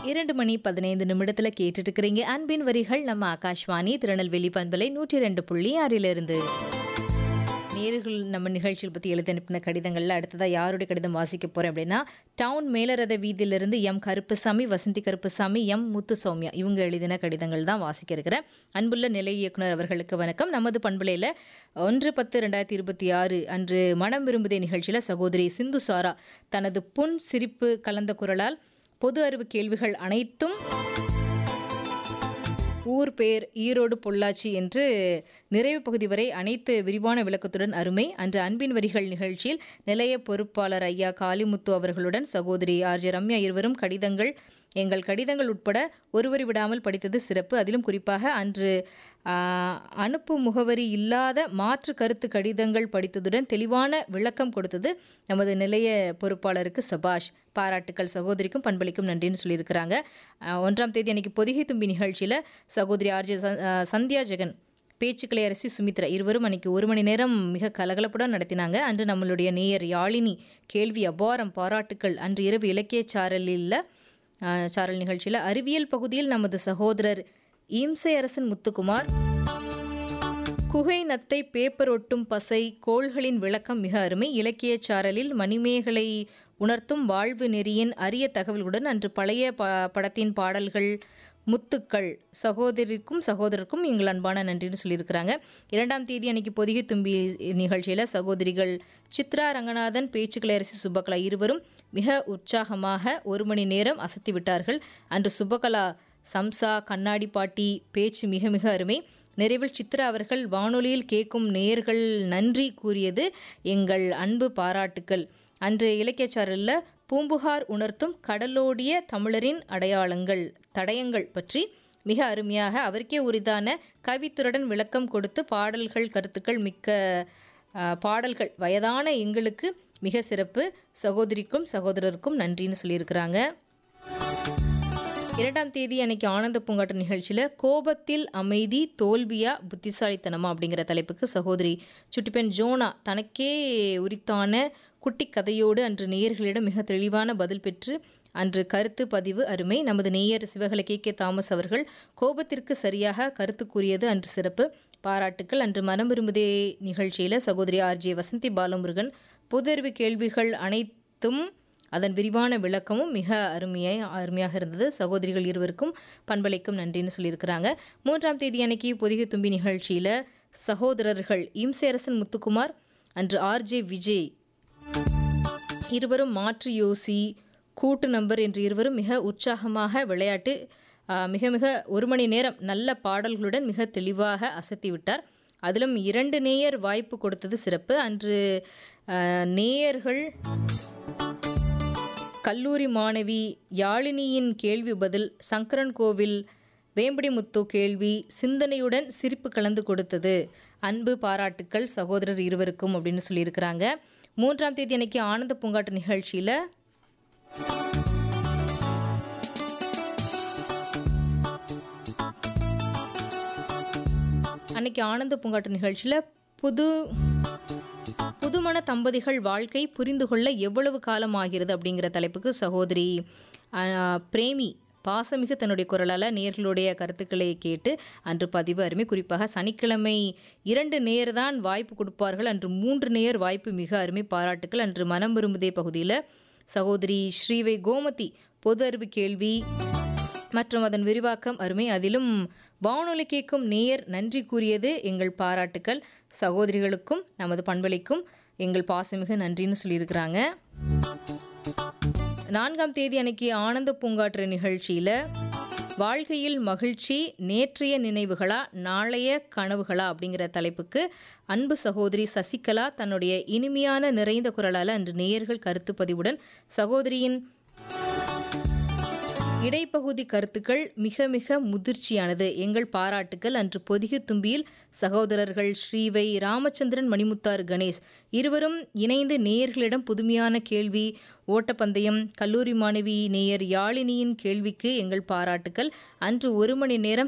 இரண்டு மணி பதினைந்து நிமிடத்துல கேட்டுட்டு இருக்கிறீங்க அன்பின் வரிகள் நம்ம ஆகாஷ்வாணி திருநெல்வேலி பண்பலை நூற்றி ரெண்டு புள்ளி ஆறிலிருந்து நேர்கள் நம்ம நிகழ்ச்சியில் பற்றி எழுதி அனுப்பின கடிதங்களில் அடுத்ததாக யாருடைய கடிதம் வாசிக்க போகிறேன் அப்படின்னா டவுன் மேலரத வீதியிலிருந்து எம் கருப்புசாமி வசந்தி கருப்புசாமி எம் முத்து சௌமியா இவங்க எழுதின கடிதங்கள் தான் வாசிக்க இருக்கிறேன் அன்புள்ள நிலை இயக்குனர் அவர்களுக்கு வணக்கம் நமது பண்பலையில் ஒன்று பத்து ரெண்டாயிரத்தி இருபத்தி ஆறு அன்று மனம் விரும்புதே நிகழ்ச்சியில் சகோதரி சிந்து சாரா தனது புன் சிரிப்பு கலந்த குரலால் பொது அறிவு கேள்விகள் அனைத்தும் ஊர் பேர் ஈரோடு பொள்ளாச்சி என்று நிறைவு பகுதி வரை அனைத்து விரிவான விளக்கத்துடன் அருமை அன்று அன்பின் வரிகள் நிகழ்ச்சியில் நிலைய பொறுப்பாளர் ஐயா காளிமுத்து அவர்களுடன் சகோதரி ஆர்ஜே ரம்யா இருவரும் கடிதங்கள் எங்கள் கடிதங்கள் உட்பட ஒருவரி விடாமல் படித்தது சிறப்பு அதிலும் குறிப்பாக அன்று ஆ, அனுப்பு முகவரி இல்லாத மாற்று கருத்து கடிதங்கள் படித்ததுடன் தெளிவான விளக்கம் கொடுத்தது நமது நிலைய பொறுப்பாளருக்கு சபாஷ் பாராட்டுக்கள் சகோதரிக்கும் பண்பளிக்கும் நன்றின்னு சொல்லியிருக்கிறாங்க ஆ, ஒன்றாம் தேதி அன்னைக்கு பொதிகை தும்பி நிகழ்ச்சியில் சகோதரி ஆர்ஜே ச- ஆ, சந்தியா ஜெகன் பேச்சுக்களை அரசி சுமித்ரா இருவரும் அன்னைக்கு ஒரு மணி நேரம் மிக கலகலப்புடன் நடத்தினாங்க அன்று நம்மளுடைய நேயர் யாழினி கேள்வி அபாரம் பாராட்டுக்கள் அன்று இரவு இலக்கிய சாரலில் ஆ, சாரல் நிகழ்ச்சியில் அறிவியல் பகுதியில் நமது சகோதரர் ஈம்சை அரசன் முத்துக்குமார் குகை நத்தை பேப்பர் ஒட்டும் பசை கோள்களின் விளக்கம் மிக அருமை இலக்கியச் சாரலில் மணிமேகலை உணர்த்தும் வாழ்வு நெறியின் அரிய தகவல்களுடன் அன்று பழைய ப படத்தின் பாடல்கள் முத்துக்கள் சகோதரிக்கும் சகோதரருக்கும் எங்கள் அன்பான நன்றின்னு சொல்லியிருக்கிறாங்க இரண்டாம் தேதி அன்னைக்கு பொதிகை தும்பி நிகழ்ச்சியில் சகோதரிகள் சித்ரா ரங்கநாதன் பேச்சுக்களை அரசி சுபகலா இருவரும் மிக உற்சாகமாக ஒரு மணி நேரம் அசத்தி விட்டார்கள் அன்று சுபகலா சம்சா கண்ணாடி பாட்டி பேச்சு மிக மிக அருமை நிறைவில் சித்ரா அவர்கள் வானொலியில் கேட்கும் நேயர்கள் நன்றி கூறியது எங்கள் அன்பு பாராட்டுக்கள் அன்று இலக்கியச்சாரலில் பூம்புகார் உணர்த்தும் கடலோடிய தமிழரின் அடையாளங்கள் தடயங்கள் பற்றி மிக அருமையாக அவருக்கே உரிதான கவித்துறையுடன் விளக்கம் கொடுத்து பாடல்கள் கருத்துக்கள் மிக்க ஆ, பாடல்கள் வயதான எங்களுக்கு மிக சிறப்பு சகோதரிக்கும் சகோதரருக்கும் நன்றின்னு சொல்லியிருக்கிறாங்க இரண்டாம் தேதி அன்னைக்கு ஆனந்த பூங்காட்டு நிகழ்ச்சியில் கோபத்தில் அமைதி தோல்வியா புத்திசாலித்தனமா அப்படிங்கிற தலைப்புக்கு சகோதரி சுட்டிப்பெண் ஜோனா தனக்கே உரித்தான குட்டி கதையோடு அன்று நேயர்களிடம் மிக தெளிவான பதில் பெற்று அன்று கருத்து பதிவு அருமை நமது நேயர் சிவகலை கே கே தாமஸ் அவர்கள் கோபத்திற்கு சரியாக கருத்து கூறியது அன்று சிறப்பு பாராட்டுக்கள் அன்று மனம் விரும்புதே நிகழ்ச்சியில் சகோதரி ஆர்ஜே வசந்தி பாலமுருகன் பொதறிவு கேள்விகள் அனைத்தும் அதன் விரிவான விளக்கமும் மிக அருமையாய் அருமையாக இருந்தது சகோதரிகள் இருவருக்கும் பண்பலைக்கும் நன்றின்னு சொல்லியிருக்கிறாங்க மூன்றாம் தேதி அன்னைக்கு பொதிகை தும்பி நிகழ்ச்சியில் சகோதரர்கள் இம்சேரசன் முத்துக்குமார் அன்று ஆர்ஜே விஜய் இருவரும் மாற்று யோசி கூட்டு நம்பர் என்று இருவரும் மிக உற்சாகமாக விளையாட்டு ஆ, மிக மிக ஒரு மணி நேரம் நல்ல பாடல்களுடன் மிக தெளிவாக அசத்தி விட்டார் அதிலும் இரண்டு நேயர் வாய்ப்பு கொடுத்தது சிறப்பு அன்று ஆ, நேயர்கள் கல்லூரி மாணவி யாழினியின் கேள்வி பதில் சங்கரன் கோவில் வேம்படிமுத்து கேள்வி சிந்தனையுடன் சிரிப்பு கலந்து கொடுத்தது அன்பு பாராட்டுக்கள் சகோதரர் இருவருக்கும் அப்படின்னு சொல்லியிருக்கிறாங்க மூன்றாம் தேதி அன்னைக்கு ஆனந்த பூங்காட்டு நிகழ்ச்சியில் அன்னைக்கு ஆனந்த பூங்காட்டு நிகழ்ச்சியில் புது புதுமண தம்பதிகள் வாழ்க்கை புரிந்து கொள்ள எவ்வளவு காலம் ஆகிறது அப்படிங்கிற தலைப்புக்கு சகோதரி ஆ, பிரேமி பாசமிகு தன்னுடைய குரலால் நேர்களுடைய கருத்துக்களை கேட்டு அன்று பதிவு அருமை குறிப்பாக சனிக்கிழமை இரண்டு நேர் தான் வாய்ப்பு கொடுப்பார்கள் அன்று மூன்று நேர் வாய்ப்பு மிக அருமை பாராட்டுக்கள் அன்று மனம் விரும்புதே பகுதியில் சகோதரி ஸ்ரீவை கோமதி பொது அறிவு கேள்வி மற்றும் அதன் விரிவாக்கம் அருமை அதிலும் வானொலி கேட்கும் நேயர் நன்றி கூறியது எங்கள் பாராட்டுக்கள் சகோதரிகளுக்கும் நமது பண்பளிக்கும் எங்கள் பாசமிகு நன்றின்னு சொல்லியிருக்கிறாங்க நான்காம் தேதி அன்னைக்கு ஆனந்த பூங்காற்று நிகழ்ச்சியில் வாழ்க்கையில் மகிழ்ச்சி நேற்றைய நினைவுகளா நாளைய கனவுகளா அப்படிங்கிற தலைப்புக்கு அன்பு சகோதரி சசிகலா தன்னுடைய இனிமையான நிறைந்த குரலால் அன்று நேயர்கள் கருத்து பதிவுடன் சகோதரியின் இடைப்பகுதி கருத்துக்கள் மிக மிக முதிர்ச்சியானது எங்கள் பாராட்டுக்கள் அன்று பொதிகை தும்பியில் சகோதரர்கள் ஸ்ரீவை ராமச்சந்திரன் மணிமுத்தார் கணேஷ் இருவரும் இணைந்து நேயர்களிடம் புதுமையான கேள்வி ஓட்டப்பந்தயம் கல்லூரி மாணவி நேயர் யாழினியின் கேள்விக்கு எங்கள் பாராட்டுக்கள் அன்று ஒரு மணி நேரம்